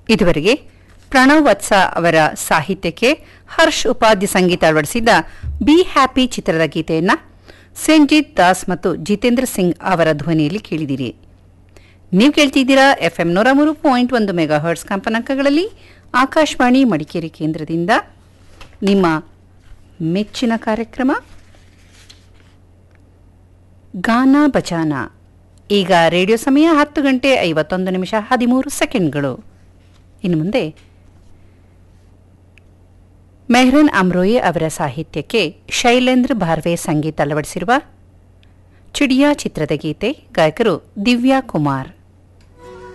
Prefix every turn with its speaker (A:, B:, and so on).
A: ಇದುವರೆಗೆ ಪ್ರಣವ್ ವತ್ಸ ಅವರ ಸಾಹಿತ್ಯಕ್ಕೆ ಹರ್ಷ್ ಉಪಾಧ್ಯ ಸಂಗೀತ ಅಳವಡಿಸಿದ್ದ ಬಿ ಹ್ಯಾಪಿ ಚಿತ್ರದ ಗೀತೆಯನ್ನ ಸಂಜಿತ್ ದಾಸ್ ಮತ್ತು ಜಿತೇಂದ್ರ ಸಿಂಗ್ ಅವರ ಧ್ವನಿಯಲ್ಲಿ ಕೇಳಿದಿರಿ ನೀವು ಕೇಳ್ತಿದ್ದೀರಾ ಎಫ್ಎಂ ನೂರ ಮೂರು ಪಾಯಿಂಟ್ ಒಂದು ಮೆಗಾ ಹರ್ಟ್ಸ್ ಕಂಪನಾಂಕಗಳಲ್ಲಿ ಆಕಾಶವಾಣಿ ಮಡಿಕೇರಿ ಕೇಂದ್ರದಿಂದ ನಿಮ್ಮ ಮೆಚ್ಚಿನ ಕಾರ್ಯಕ್ರಮ ಗಾನ ಬಚಾನ ಈಗ ರೇಡಿಯೋ ಸಮಯ ಹತ್ತು ಗಂಟೆ ಐವತ್ತೊಂದು ನಿಮಿಷ ಹದಿಮೂರು ಸೆಕೆಂಡ್ಗಳು ಇನ್ನು ಮುಂದೆ ಮೆಹ್ರನ್ ಅಮ್ರೋಯಿ ಅವರ ಸಾಹಿತ್ಯಕ್ಕೆ ಶೈಲೇಂದ್ರ ಭಾರ್ವೆ ಸಂಗೀತ ಅಳವಡಿಸಿರುವ ಚಿಡಿಯಾ ಚಿತ್ರದ ಗೀತೆ ಗಾಯಕರು ದಿವ್ಯಾ ಕುಮಾರ್